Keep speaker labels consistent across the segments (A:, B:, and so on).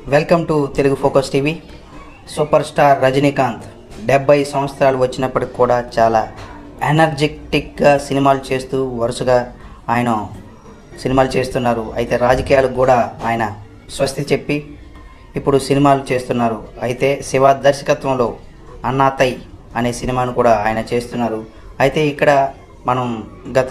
A: welcome to Telugu focus TV super star Rajinikanth డెబ్బై సంవత్సరాలు వచ్చినప్పటికి కూడా చాలా ఎనర్జెటిక్గా సినిమాలు చేస్తూ వరుసగా ఆయన సినిమాలు చేస్తున్నారు అయితే రాజకీయాలకు కూడా ఆయన స్వస్తి చెప్పి ఇప్పుడు సినిమాలు చేస్తున్నారు అయితే శివ దర్శకత్వంలో అన్నాతై అనే సినిమాను కూడా ఆయన చేస్తున్నారు అయితే ఇక్కడ మనం గత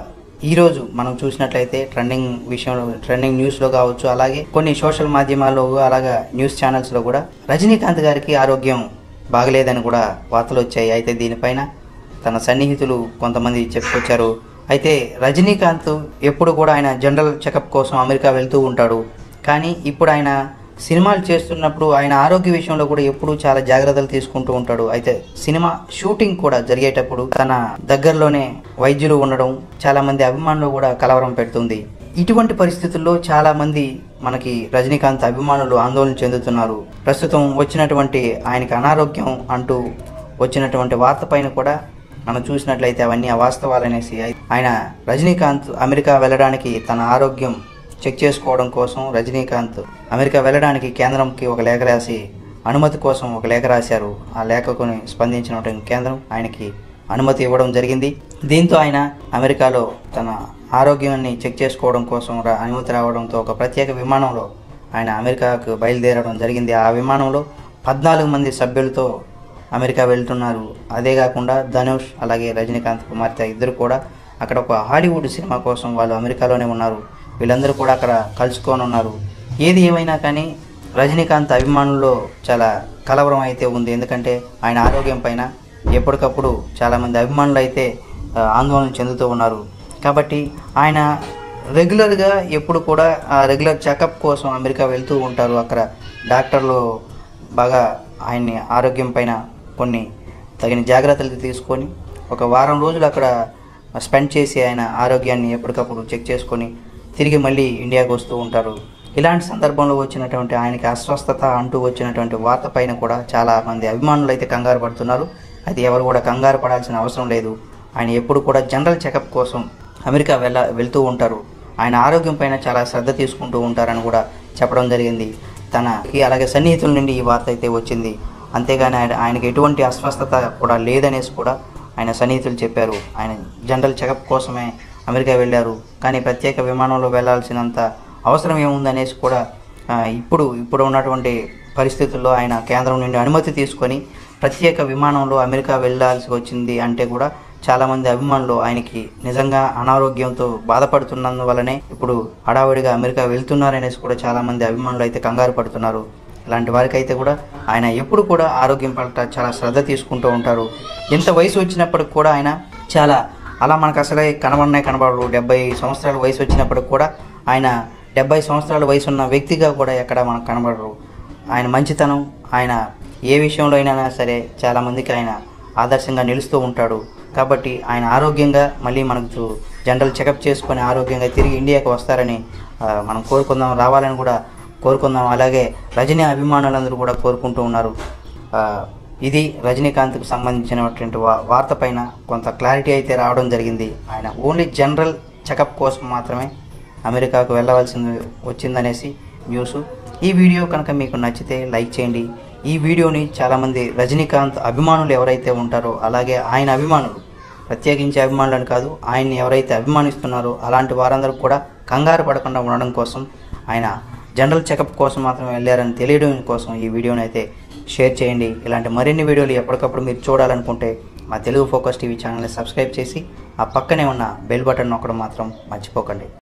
A: ఈరోజు మనం చూసినట్లయితే ట్రెండింగ్ విషయంలో ట్రెండింగ్ న్యూస్లో కావచ్చు అలాగే కొన్ని సోషల్ మాధ్యమాల్లో అలాగా న్యూస్ ఛానల్స్లో కూడా రజనీకాంత్ గారికి ఆరోగ్యం బాగలేదని కూడా వార్తలు వచ్చాయి అయితే దీనిపైన తన సన్నిహితులు కొంతమంది చెప్పుకొచ్చారు అయితే రజనీకాంత్ ఎప్పుడు కూడా ఆయన జనరల్ చెకప్ కోసం అమెరికా వెళ్తూ ఉంటాడు కానీ ఇప్పుడు ఆయన సినిమాలు చేస్తున్నప్పుడు ఆయన ఆరోగ్య విషయంలో కూడా ఎప్పుడూ చాలా జాగ్రత్తలు తీసుకుంటూ ఉంటాడు అయితే సినిమా షూటింగ్ కూడా జరిగేటప్పుడు తన దగ్గరలోనే వైద్యులు ఉండడం చాలా మంది అభిమానులు కూడా కలవరం పెడుతుంది ఇటువంటి పరిస్థితుల్లో చాలా మంది మనకి రజనీకాంత్ అభిమానులు ఆందోళన చెందుతున్నారు ప్రస్తుతం వచ్చినటువంటి ఆయనకి అనారోగ్యం అంటూ వచ్చినటువంటి వార్త పైన కూడా మనం చూసినట్లయితే అవన్నీ అవాస్తవాలనేసి ఆయన రజనీకాంత్ అమెరికా వెళ్ళడానికి తన ఆరోగ్యం చెక్ చేసుకోవడం కోసం రజనీకాంత్ అమెరికా వెళ్ళడానికి కేంద్రంకి ఒక లేఖ రాసి అనుమతి కోసం ఒక లేఖ రాశారు ఆ లేఖకుని స్పందించినటువంటి కేంద్రం ఆయనకి అనుమతి ఇవ్వడం జరిగింది దీంతో ఆయన అమెరికాలో తన ఆరోగ్యాన్ని చెక్ చేసుకోవడం కోసం రా- అనుమతి రావడంతో ఒక ప్రత్యేక విమానంలో ఆయన అమెరికాకు బయలుదేరడం జరిగింది ఆ విమానంలో పద్నాలుగు మంది సభ్యులతో అమెరికా వెళ్తున్నారు అదే కాకుండా ధనుష్ అలాగే రజనీకాంత్ కుమార్తె ఇద్దరు కూడా అక్కడ ఒక హాలీవుడ్ సినిమా కోసం వాళ్ళు అమెరికాలోనే ఉన్నారు వీళ్ళందరూ కూడా అక్కడ కలుసుకొని ఉన్నారు ఏది ఏమైనా కానీ రజనీకాంత్ అభిమానుల్లో చాలా కలవరం అయితే ఉంది ఎందుకంటే ఆయన ఆరోగ్యం పైన ఎప్పటికప్పుడు చాలామంది అభిమానులు అయితే ఆ, ఆందోళన చెందుతూ ఉన్నారు కాబట్టి ఆయన రెగ్యులర్గా ఎప్పుడు కూడా ఆ రెగ్యులర్ చెకప్ కోసం అమెరికా వెళ్తూ ఉంటారు అక్కడ డాక్టర్లు బాగా ఆయన్ని ఆరోగ్యం పైన కొన్ని తగిన జాగ్రత్తలు తీసుకొని ఒక వారం రోజులు అక్కడ స్పెండ్ చేసి ఆయన ఆరోగ్యాన్ని ఎప్పటికప్పుడు చెక్ చేసుకొని తిరిగి మళ్ళీ ఇండియాకు వస్తూ ఉంటారు ఇలాంటి సందర్భంలో వచ్చినటువంటి ఆయనకి అస్వస్థత అంటూ వచ్చినటువంటి వార్త పైన కూడా చాలా మంది అభిమానులు అయితే కంగారు పడుతున్నారు అది ఎవరు కూడా కంగారు పడాల్సిన అవసరం లేదు ఆయన ఎప్పుడు కూడా జనరల్ చెకప్ కోసం అమెరికా వెళ్ళ వెళ్తూ ఉంటారు ఆయన ఆరోగ్యం పైన చాలా శ్రద్ధ తీసుకుంటూ ఉంటారని కూడా చెప్పడం జరిగింది తనకి అలాగే సన్నిహితుల నుండి ఈ వార్త అయితే వచ్చింది అంతేగాని ఆయన ఆయనకి ఎటువంటి అస్వస్థత కూడా లేదనేసి కూడా ఆయన సన్నిహితులు చెప్పారు ఆయన జనరల్ చెకప్ కోసమే అమెరికా వెళ్ళారు కానీ ప్రత్యేక విమానంలో వెళ్ళాల్సినంత అవసరం ఏముందనేసి కూడా ఆ, ఇప్పుడు ఇప్పుడు ఉన్నటువంటి పరిస్థితుల్లో ఆయన కేంద్రం నుండి అనుమతి తీసుకొని ప్రత్యేక విమానంలో అమెరికా వెళ్ళాల్సి వచ్చింది అంటే కూడా చాలామంది అభిమానులు ఆయనకి నిజంగా అనారోగ్యంతో బాధపడుతున్నందువల్లనే ఇప్పుడు హడావుడిగా అమెరికా వెళ్తున్నారనేసి కూడా చాలామంది అభిమానులు అయితే కంగారు పడుతున్నారు ఇలాంటి వారికి అయితే కూడా ఆయన ఎప్పుడు కూడా ఆరోగ్యం పట్ల చాలా శ్రద్ధ తీసుకుంటూ ఉంటారు ఎంత వయసు వచ్చినప్పటికి కూడా ఆయన చాలా అలా మనకు అసలే కనబడనే కనబడరు డెబ్బై సంవత్సరాల వయసు వచ్చినప్పటికి కూడా ఆయన డెబ్బై సంవత్సరాల వయసు ఉన్న వ్యక్తిగా కూడా ఎక్కడ మనకు కనబడరు ఆయన మంచితనం ఆయన ఏ విషయంలో అయినా సరే చాలామందికి ఆయన ఆదర్శంగా నిలుస్తూ ఉంటాడు కాబట్టి ఆయన ఆరోగ్యంగా మళ్ళీ మనకు జనరల్ చెకప్ చేసుకొని ఆరోగ్యంగా తిరిగి ఇండియాకి వస్తారని ఆ, మనం కోరుకుందాం రావాలని కూడా కోరుకుందాం అలాగే రజనీ అభిమానులందరూ కూడా కోరుకుంటూ ఉన్నారు ఆ, ఇది రజనీకాంత్కు సంబంధించినటువంటి వా వార్త పైన కొంత క్లారిటీ అయితే రావడం జరిగింది ఆయన ఓన్లీ జనరల్ చెకప్ కోసం మాత్రమే అమెరికాకు వెళ్ళవలసింది వచ్చిందనేసి న్యూస్ ఈ వీడియో కనుక మీకు నచ్చితే లైక్ చేయండి ఈ వీడియోని చాలామంది రజనీకాంత్ అభిమానులు ఎవరైతే ఉంటారో అలాగే ఆయన అభిమానులు ప్రత్యేకించి అభిమానులు అని కాదు ఆయన్ని ఎవరైతే అభిమానిస్తున్నారో అలాంటి వారందరూ కూడా కంగారు పడకుండా ఉండడం కోసం ఆయన జనరల్ చెకప్ కోసం మాత్రమే వెళ్ళారని తెలియడం కోసం ఈ వీడియోని అయితే షేర్ చేయండి ఇలాంటి మరిన్ని వీడియోలు ఎప్పటికప్పుడు మీరు చూడాలనుకుంటే మా తెలుగు ఫోకస్ టీవీ ఛానల్ని సబ్స్క్రైబ్ చేసి ఆ పక్కనే ఉన్న బెల్ బటన్ నొక్కడం మాత్రం మర్చిపోకండి